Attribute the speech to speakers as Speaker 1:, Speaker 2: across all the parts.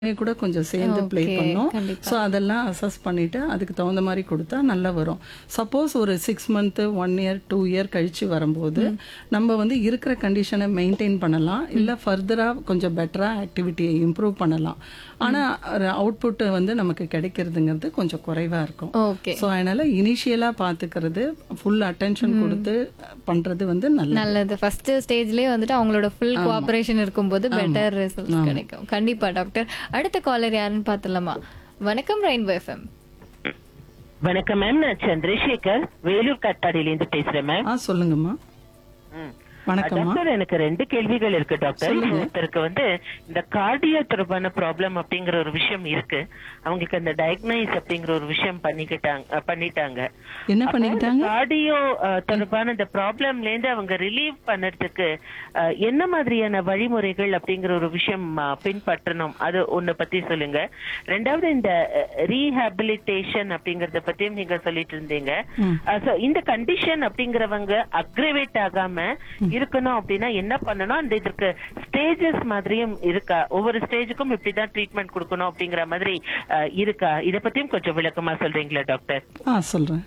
Speaker 1: கூட கொஞ்சம் சேர்ந்து ப்ளே
Speaker 2: Okay,
Speaker 1: பண்ணோம்
Speaker 2: கண்டிப்பா.
Speaker 1: ஸோ அதெல்லாம் அசஸ் பண்ணிட்டு அதுக்கு தகுந்த மாதிரி கொடுத்தா நல்லா வரும் சப்போஸ் ஒரு six month one year two year கழிச்சு வரும்போது நம்ம வந்து இருக்கிற கண்டிஷனை மெயின்டைன் பண்ணலாம் இல்லை ஃபர்தராக கொஞ்சம் பெட்டராக ஆக்டிவிட்டியை இம்ப்ரூவ் பண்ணலாம் ஆனால் அவுட்புட் வந்து நமக்கு கிடைக்கிறதுங்கிறது கொஞ்சம் குறைவாக இருக்கும்
Speaker 2: ஓகே
Speaker 1: ஸோ அதனால இனிஷியலாக பார்த்துக்கிறது ஃபுல் அட்டென்ஷன் கொடுத்து பண்ணுறது வந்து நல்லது
Speaker 2: நல்லது ஃபர்ஸ்ட் ஸ்டேஜ்லயே வந்துட்டு அவங்களோட ஃபுல் கோஆபரேஷன் இருக்கும்போது பெட்டர் ரிசல்ட்ஸ் கிடைக்கும் கண்டிப்பா டாக்டர் அடுத்த காலர் யாருன்னு பார்த்துலாமா வணக்கம் ரெயின்போ எஃப்எம்
Speaker 3: வணக்கம் மேம் நான் சந்திரசேகர் வேலூர் காட்பாடியில இருந்து பேசுறேன் மேம்
Speaker 1: ஆ சொல்லுங்கம்மா
Speaker 3: ம்.
Speaker 1: வணக்கம்மா
Speaker 3: டாக்டர் எனக்கு ரெண்டு கேள்விகள் இருக்கு டாக்டர் ஒருத்தருக்கு வந்து இந்த கார்டியோ தொடர்பான ப்ராப்ளம் அப்படிங்கிற ஒரு விஷயம் இருக்கு அவங்களுக்கு அந்த டயக்னைஸ் அப்படிங்கிற ஒரு விஷயம் பண்ணிக்கிட்டாங்க அஹ், பண்ணிட்டாங்க
Speaker 1: என்ன பண்ணிக்கிட்டாங்க
Speaker 3: கார்டியோ தொடர்பான இந்த ப்ராப்ளம்ல இருந்து அவங்க ரிலீவ் பண்ணறதுக்கு அஹ், என்ன மாதிரியான வழிமுறைகள் அப்படிங்கிற ஒரு விஷயம் அஹ், பின்பற்றணும் அது ஒண்ணு பத்தி சொல்லுங்க ரெண்டாவது இந்த ரீஹாபிலிட்டேஷன் அப்படிங்கறத பத்தியும் நீங்க சொல்லிட்டு இருந்தீங்க அஹ், so இந்த கண்டிஷன் அப்படிங்கறவங்க அக்ரிவேட் ஆகாம இருக்கணும் அப்படின்னா என்ன பண்ணணும் அந்த இதற்கு ஸ்டேஜஸ் மாதிரியும் இருக்கா ஒவ்வொரு ஸ்டேஜுக்கும் இப்படிதான் ட்ரீட்மெண்ட் கொடுக்கணும் அப்படிங்கிற மாதிரி அஹ், இருக்கா இத பத்தியும் கொஞ்சம் விளக்கமா சொல்றீங்களா டாக்டர்
Speaker 1: ஆ சொல்கிறேன்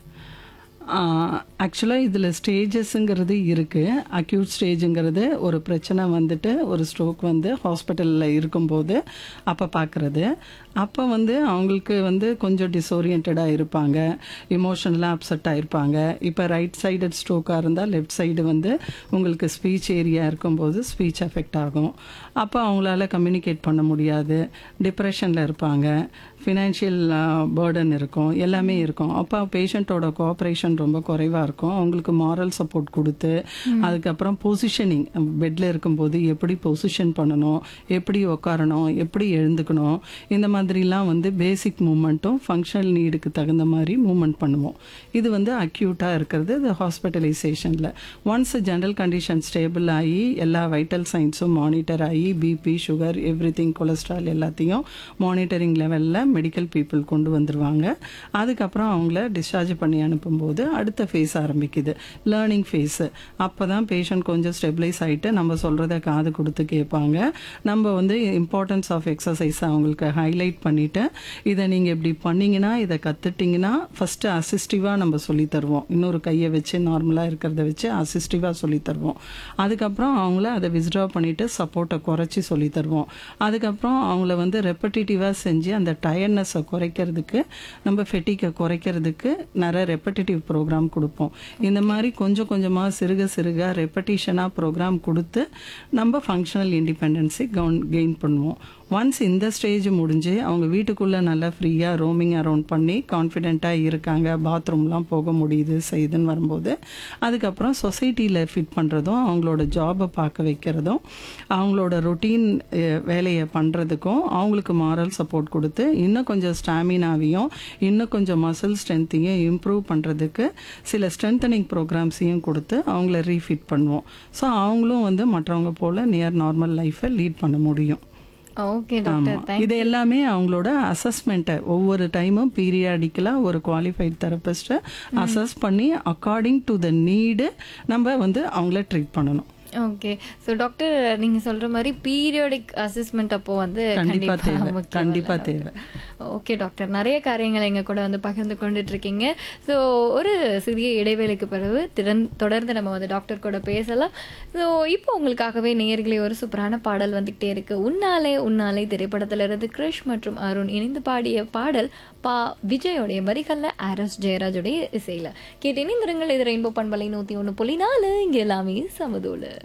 Speaker 1: ஆக்சுவலாக இதில் ஸ்டேஜஸ்ங்கிறது இருக்குது அக்யூட் ஸ்டேஜுங்கிறது ஒரு பிரச்சனை வந்துட்டு ஒரு ஸ்ட்ரோக் வந்து ஹாஸ்பிட்டலில் இருக்கும்போது அப்போ பார்க்குறது அப்போ வந்து அவங்களுக்கு வந்து கொஞ்சம் டிஸ்ஓரியன்டாக இருப்பாங்க இமோஷனலாக அப்செட்டாக இருப்பாங்க இப்போ ரைட் சைடட் ஸ்ட்ரோக்காக இருந்தால் லெஃப்ட் சைடு வந்து உங்களுக்கு ஸ்பீச் ஏரியா இருக்கும்போது ஸ்பீச் எஃபெக்ட் ஆகும் அப்போ அவங்களால கம்யூனிகேட் பண்ண முடியாது டிப்ரெஷனில் இருப்பாங்க ஃபினான்ஷியல் பேர்டன் இருக்கும் எல்லாமே இருக்கும் அப்போ பேஷண்ட்டோட கோஆப்ரேஷன் ரொம்ப குறைவாக இருக்கும் அவங்களுக்கு மாரல் சப்போர்ட் கொடுத்து அதுக்கப்புறம் பொசிஷனிங் பெட்டில் இருக்கும்போது எப்படி பொசிஷன் பண்ணணும் எப்படி உட்காரணும் எப்படி எழுந்துக்கணும் இந்த மாதிரிலாம் வந்து பேசிக் மூமெண்ட்டும் ஃபங்க்ஷனல் நீடுக்கு தகுந்த மாதிரி மூமெண்ட் பண்ணுவோம் இது வந்து அக்யூட்டாக இருக்கிறது இது ஹாஸ்பிட்டலைசேஷனில் ஒன்ஸ் ஜென்ரல் கண்டிஷன் ஸ்டேபிள் ஆகி எல்லா வைட்டல் சைன்ஸும் மானிட்டர் ஆகி BP sugar everything cholesterol எல்லாத்தையும் மானிட்டரிங் லெவலில் மெடிக்கல் பீப்புள் கொண்டு வந்துருவாங்க அதுக்கப்புறம் அவங்கள டிஸ்சார்ஜ் பண்ணி அனுப்பும்போது அடுத்த ஃபேஸ் ஆரம்பிக்குது லேர்னிங் ஃபேஸு அப்போ தான் பேஷண்ட் கொஞ்சம் ஸ்டெபிளைஸ் ஆகிட்டு நம்ம சொல்கிறத காது கொடுத்து கேட்பாங்க நம்ம வந்து இம்பார்ட்டன்ஸ் ஆஃப் எக்ஸசைஸ் அவங்களுக்கு ஹைலைட் பண்ணிவிட்டு இதை நீங்கள் இப்படி பண்ணீங்கன்னா இதை கற்றுட்டிங்கன்னா ஃபஸ்ட்டு அசிஸ்டிவாக நம்ம சொல்லி தருவோம் இன்னொரு கையை வச்சு நார்மலாக இருக்கிறத வச்சு அசிஸ்டிவாக சொல்லி தருவோம் அதுக்கப்புறம் அவங்கள அதை வித்ட்ரா பண்ணிவிட்டு சப்போர்ட்டை குறைச்சி சொல்லி தருவோம் அதுக்கப்புறம் அவங்கள வந்து ரெப்படிட்டிவாக செஞ்சு அந்த டயர்ட்னஸை குறைக்கிறதுக்கு நம்ம ஃபெட்டிக்கை குறைக்கிறதுக்கு நிறைய ரெப்படிட்டிவ் ப்ரோக்ராம் கொடுப்போம் இந்த மாதிரி கொஞ்சம் கொஞ்சமாக சிறுக சிறுக ரெப்படிஷனாக ப்ரோக்ராம் கொடுத்து நம்ம ஃபங்க்ஷனல் இண்டிபெண்டன்ஸை கவுன் கெயின் பண்ணுவோம் ஒன்ஸ் இந்த ஸ்டேஜ் முடிஞ்சு அவங்க வீட்டுக்குள்ளே நல்லா ஃப்ரீயாக ரோமிங் அரவுண்ட் பண்ணி கான்ஃபிடென்ட்டாக இருக்காங்க பாத்ரூம்லாம் போக முடியுது செய்யுதுன்னு வரும்போது அதுக்கப்புறம் சொசைட்டியில் ஃபிட் பண்ணுறதும் அவங்களோட ஜாபை பார்க்க வைக்கிறதும் அவங்களோட ரொட்டீன் வேலையை பண்ணுறதுக்கும் அவங்களுக்கு மாரல் சப்போர்ட் கொடுத்து இன்னும் கொஞ்சம் ஸ்டாமினாவையும் இன்னும் கொஞ்சம் மசில் ஸ்ட்ரென்த்தையும் இம்ப்ரூவ் பண்ணுறதுக்கு சில ஸ்ட்ரென்தனிங் ப்ரோக்ராம்ஸையும் கொடுத்து அவங்கள ரீஃபிட் பண்ணுவோம் ஸோ அவங்களும் வந்து மற்றவங்க போல் நியர் நார்மல் லைஃப்பை லீட் பண்ண முடியும்
Speaker 2: ஓகே டாக்டர்
Speaker 1: ஆமா. இது எல்லாமே அவங்களோட அசஸ்மெண்ட்டை ஒவ்வொரு டைமும் பீரியாடிக்கலாக ஒரு குவாலிஃபைட் தெரபிஸ்ட்டை அசஸ் பண்ணி அக்கார்டிங் டு த நீடு நம்ம வந்து அவங்கள ட்ரீட் பண்ணணும்
Speaker 2: ஓகே ஸோ டாக்டர் நீங்க சொல்ற மாதிரி பீரியாடிக் அசஸ்மெண்ட் அப்போ வந்து
Speaker 1: கண்டிப்பா தேவை
Speaker 2: முக்கியம்
Speaker 1: கண்டிப்பா
Speaker 2: இல்ல?
Speaker 1: தேவை
Speaker 2: ஓகே டாக்டர் நிறைய காரியங்களை எங்க கூட வந்து பகிர்ந்து கொண்டுட்டு இருக்கீங்க ஸோ ஒரு சிறிய இடைவேளைக்கு பிறகு திறன் தொடர்ந்து நம்ம வந்து டாக்டர் கூட பேசலாம் ஸோ இப்போ உங்களுக்காகவே நேயர்களே ஒரு சூப்பரான பாடல் வந்துகிட்டே இருக்கு உன்னாலே உன்னாலே திரைப்படத்துல இருந்து கிருஷ் மற்றும் அருண் இணைந்து பாடிய பாடல் பா விஜயோடைய வரிகள்ல ஆர்எஸ் ஜெயராஜுடைய இசையில கேட்டு இணைந்திருங்கள் இது ரெயின்போ பண்பலை நூத்தி ஒன்று புள்ளி நாலு இங்க எல்லாமே சமதூளு